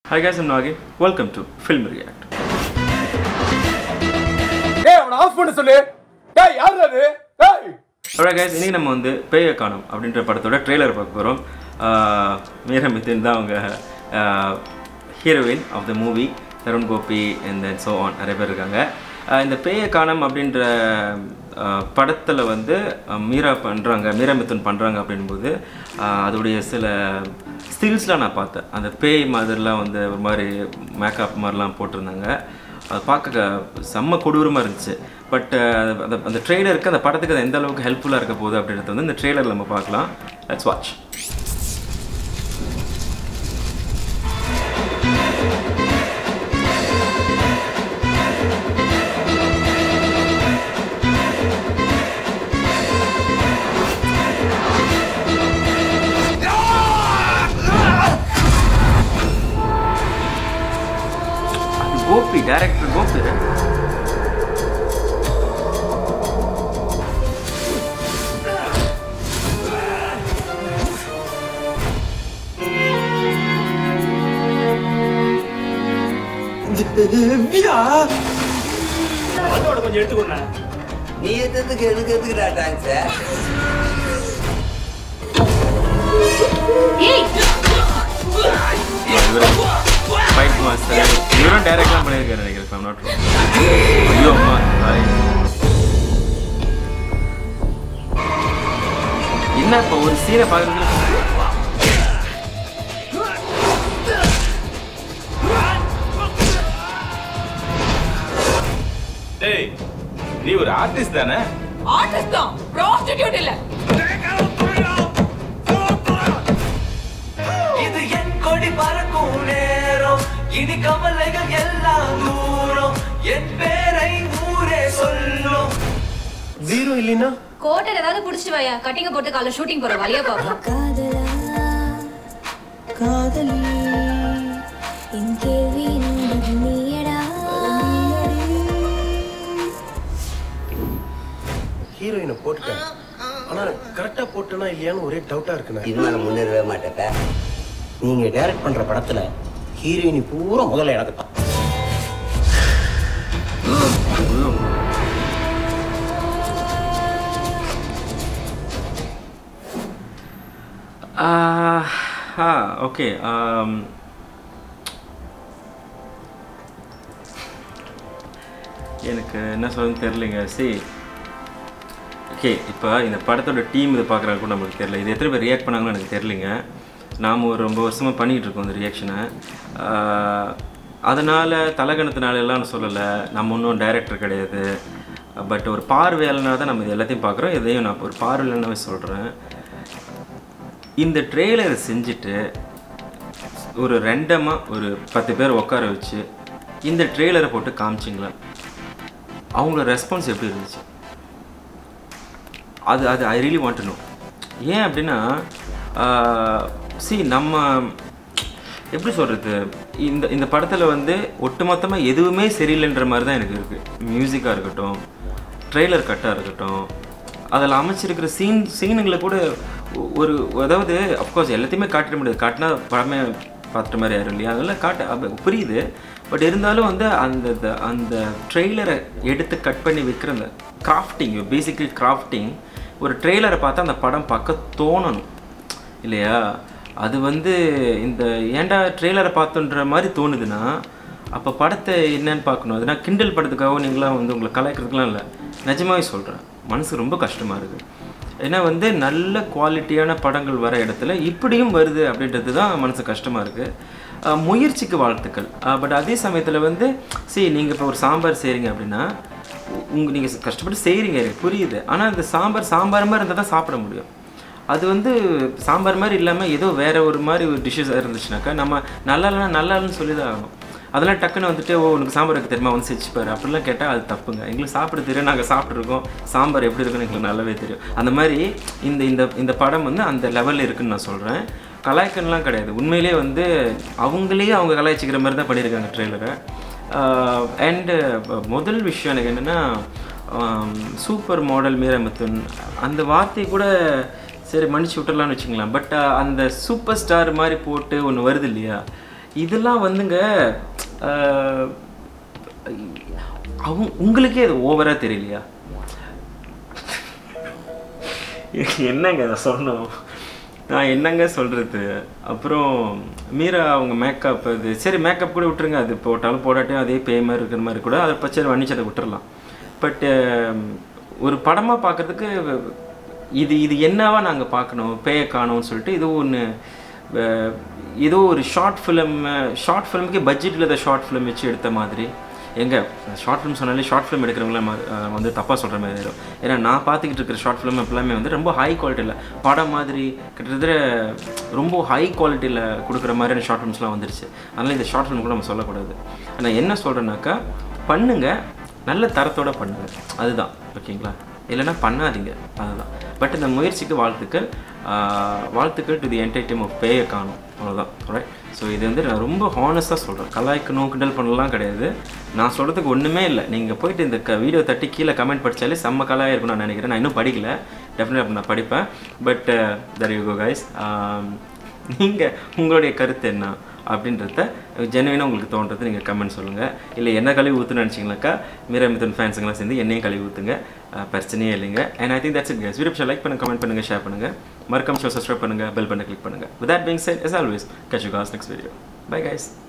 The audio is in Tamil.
Hi guys, I'm Nagi. Welcome to Film React. ஏய் அவனை ஆஃப் பண்ண சொல்லு ஏய் யார் அது ஏய் Alright guys, இன்னைக்கு நம்ம வந்து பேய காணும் அப்படின்ற படத்தோட ட்ரெய்லர் பார்க்க போகிறோம் மீரா மித்தின் தான் அவங்க heroine of the movie Tharun Gopi and then so on நிறைய பேர் இருக்காங்க ஆஹ் இந்த பேய காணம் அப்படின்ற படத்தில் வந்து ஆஹ் மீரா பண்ணுறாங்க மீரா மித்துன் பண்ணுறாங்க அப்படின்போது ஆஹ் அதோடைய சில ஸ்டில்ஸ்லாம் நான் பார்த்தேன் அந்த பேய் மாதிரிலாம் வந்து ஒரு மாதிரி மேக்கப் மாதிரிலாம் போட்டிருந்தாங்க அது பார்க்க செம்ம கொடூரமாக இருந்துச்சு பட் அந்த அந்த ட்ரெய்லருக்கு அந்த படத்துக்கு அது எந்த அளவுக்கு ஹெல்ப்ஃபுல்லாக இருக்க போகுது அப்படின்றது வந்து இந்த ட்ரெய்லரில் நம்ம பார்க்கலாம் let's watch Gopi director Gopi நீ எதுக்கு எனக்கு எதுக்குடா டான்ஸ் ஃபைட் மாஸ்டர் இவரும் டைரக்ட்லாம் பண்ணியிருக்காரு நினைக்கிறேன் நாட் ஐயோ அம்மா sorry. என்ன இப்போ ஒரு சீனை பார்க்குறது டேய் நீ ஒரு ஆர்டிஸ்ட் தானே ஆர்டிஸ்ட் தான் ப்ராஸ்டிடியூட் இல்ல இது என் கொடி பறக்கும் நேரம் இனி கவலைகள் எல்லாம் தூரம் என் பேரை ஊரே சொல்லும் ஜீரோ இல்லைன்னா கோட்டர் ஏதாவது புடிச்சிட்டு வாயா கட்டிங்க போட்டு காலைல ஷூட்டிங் போற வழியா பாப்போம் காதலா காதலி என் கேள்வி என்பது நீயடா ஹீரோயினை போட்டுட்டேன் ஆனா கரெக்டா போட்டேனா இல்லையான்னு ஒரே டவுட்டா இருக்குண்ணே இது நான் முன்னேறவே மாட்டேப்ப நீங்க டைரக்ட் பண்ற படத்துல ஹீரோயினி பூரா முதல்ல எனக்கு தான் ஆ ஓகே எனக்கு என்ன சொல்லுன்னு தெரிலங்க சி ஓகே இப்போ இந்த படத்தோட டீம் இதை பார்க்குறாங்க கூட நம்மளுக்கு தெரியல இது எத்தனை பேர் ரியாக்ட் பண்ணாங்கன்னு எனக்கு தெரிலிங்க நாம் ஒரு ரொம்ப வருஷமாக பண்ணிகிட்டு இருக்கோம் இந்த ரியாக்ஷனை அதனால் தலகணத்தினால எல்லாம் நான் சொல்லலை நம்ம ஒன்றும் டைரக்டர் கிடையாது பட் ஒரு பார்வையாளனாக தான் நம்ம இது எல்லாத்தையும் பார்க்குறோம் இதையும் நான் ஒரு பார்வையாளனாவே சொல்கிறேன் இந்த ட்ரெய்லரை செஞ்சுட்டு ஒரு ரெண்டமாக ஒரு பத்து பேர் உட்கார வச்சு இந்த ட்ரெய்லரை போட்டு காமிச்சிங்களா அவங்களோட ரெஸ்பான்ஸ் எப்படி இருந்துச்சு அது அது ஐ ரியலி வாண்ட் நோ ஏன் அப்படின்னா சி நம்ம எப்படி சொல்கிறது இந்த இந்த படத்தில் வந்து ஒட்டுமொத்தமாக எதுவுமே சரியில்லைன்ற மாதிரி தான் எனக்கு இருக்குது மியூசிக்காக இருக்கட்டும் ட்ரெய்லர் கட்டாக இருக்கட்டும் அதில் அமைச்சிருக்கிற சீன் சீனுங்களை கூட ஒ- ஒரு அதாவது அஃப்கோர்ஸ் எல்லாத்தையுமே காட்டிட முடியாது காட்டினா படமே பார்த்துட்ட மாதிரி யாரும் இல்லையா அதெல்லாம் காட்ட அப்ப புரியுது பட் இருந்தாலும் வந்து அந்த the- அந்த ட்ரெய்லரை எடுத்து கட் பண்ணி வைக்கிற அந்த கிராஃப்டிங் பேசிக்கலி கிராஃப்டிங் ஒரு ட்ரெய்லரை பார்த்தா அந்த படம் பார்க்க தோணணும் இல்லையா அது வந்து இந்த ஏன்டா ட்ரெய்லரை பார்த்தோன்ற மாதிரி தோணுதுன்னா அப்போ படத்தை என்னன்னு பார்க்கணும் அதுனா கிண்டல் படத்துக்காக நீங்களாம் வந்து உங்களை கலாய்க்கிறதுக்குலாம் இல்லை நிஜமாவே சொல்கிறேன் மனசு ரொம்ப கஷ்டமாக இருக்குது ஏன்னா வந்து நல்ல குவாலிட்டியான படங்கள் வர இடத்துல இப்படியும் வருது அப்படின்றது தான் மனசு கஷ்டமாக இருக்குது முயற்சிக்கு வாழ்த்துக்கள் பட் அதே சமயத்தில் வந்து சரி நீங்கள் இப்போ ஒரு சாம்பார் செய்கிறீங்க அப்படின்னா உங்க நீங்கள் கஷ்டப்பட்டு செய்கிறீங்க எனக்கு புரியுது ஆனால் அந்த சாம்பார் சாம்பார் மாதிரி இருந்தால் தான் சாப்பிட முடியும் அது வந்து சாம்பார் மாதிரி இல்லாமல் ஏதோ வேற ஒரு மாதிரி ஒரு டிஷ்ஷஸ் இருந்துச்சுனாக்கா நம்ம நல்லா இல்லைனா நல்லா இல்லைன்னு சொல்லி தான் ஆகணும் அதெல்லாம் டக்குன்னு வந்துட்டு ஓ உனக்கு சாம்பார் வைக்க தெரியுமா வந்து செஞ்சு பாரு அப்படிலாம் கேட்டால் அது தப்புங்க எங்களுக்கு சாப்பிட தெரியும் நாங்கள் சாப்பிட்ருக்கோம் சாம்பார் எப்படி இருக்குன்னு எங்களுக்கு நல்லாவே தெரியும் அந்த மாதிரி இந்த இந்த இந்த படம் வந்து அந்த லெவலில் இருக்குன்னு நான் சொல்கிறேன் கலாய்க்கன்லாம் கிடையாது உண்மையிலே வந்து அவங்களே அவங்க கலாய்ச்சிக்கிற மாதிரி தான் பண்ணியிருக்காங்க ட்ரெய்லரை அண்டு முதல் விஷயம் எனக்கு என்னென்னா சூப்பர் மாடல் மீரமுத்துன் அந்த வார்த்தை கூட சரி மன்னிச்சு விட்டுறலாம்னு வச்சுக்கலாம் பட் அந்த சூப்பர் ஸ்டார் மாதிரி போட்டு ஒன்று வருது இல்லையா இதெல்லாம் வந்துங்க ஆஹ், அவங்க உங்களுக்கே அது ஓவராக தெரியலையா என்னங்க அதை சொன்னோம் நான் என்னங்க சொல்கிறது அப்புறம் மீரா அவங்க மேக்கப் அது சரி மேக்கப் கூட விட்டுருங்க அது போட்டாலும் போடாட்டியும் அதே பேய் மாதிரி இருக்கிற மாதிரி கூட அதை பச்சை வண்ணிச்சதை விட்டுறலாம் பட் ஒரு படமாக பார்க்குறதுக்கு இது இது என்னவா நாங்கள் பார்க்கணும் பேயை காணோம்னு சொல்லிட்டு இது ஒன்று ஏதோ ஒரு ஷார்ட் ஃபிலிம் ஷார்ட் ஃபிலிமுக்கு பட்ஜெட் இல்லாத ஷார்ட் ஃபிலிம் வச்சு எடுத்த மாதிரி எங்க ஷார்ட் ஃபிலிம் சொன்னாலே ஷார்ட் ஃபிலிம் எடுக்கிறவங்கள ம- அஹ் வந்து தப்பாக சொல்கிற மாதிரி ஆயிடும் ஏன்னா நான் பார்த்துக்கிட்டு இருக்கிற ஷார்ட் ஃபிலிம் எல்லாமே வந்து ரொம்ப ஹை குவாலிட்டியில் படம் மாதிரி கிட்டத்தட்ட ரொம்ப ஹை குவாலிட்டியில் கொடுக்குற மாதிரியான ஷார்ட் ஃபிலிம்ஸ்லாம் வந்துருச்சு அதனால் இந்த ஷார்ட் ஃபிலிம் கூட நம்ம சொல்லக்கூடாது ஆனால் என்ன சொல்கிறேன்னாக்கா பண்ணுங்க நல்ல தரத்தோட பண்ணுங்க அதுதான் ஓகேங்களா இல்லைன்னா பண்ணாதீங்க அதுதான் பட் இந்த முயற்சிக்கு வாழ்த்துக்கள் ஆஹ் வாழ்த்துக்கள் டு தி என்டர்டைம் ஆஃப் பேயை காணும் அவ்வளோதான் ரைட் ஸோ இது வந்து நான் ரொம்ப ஹானஸ்ட்டாக சொல்கிறேன் கலாய்க்கணும் கிண்டல் பண்ணலாம் கிடையாது நான் சொல்கிறதுக்கு ஒன்றுமே இல்லை நீங்கள் போயிட்டு இந்த க வீடியோ தட்டி கீழே கமெண்ட் படித்தாலே செம்ம கலாயாக இருக்கும் நான் நினைக்கிறேன் நான் இன்னும் படிக்கல டெஃபினட்டாக நான் படிப்பேன் but there you go guys நீங்கள் உங்களுடைய கருத்து என்ன அப்படின்றத ஜெனுவினாக உங்களுக்கு தோன்றது நீங்கள் கமெண்ட் சொல்லுங்கள் இல்லை என்ன கழுவி ஊற்றுன்னு நினச்சிங்கனாக்கா மீரா மிதன் ஃபேன்ஸுங்களாம் சேர்ந்து என்னையும் கழுவி ஊற்றுங்க அஹ் பிரச்சனையே இல்லைங்க and I think that's it guys video like பண்ணுங்க கமெண்ட் பண்ணுங்கள் ஷேர் பண்ணுங்கள் மறக்காம ஷோ சப்ஸ்கிரைப் பண்ணுங்கள் பெல் பண்ண கிளிக் பண்ணுங்கள் with that being said as always catch you guys next video bye guys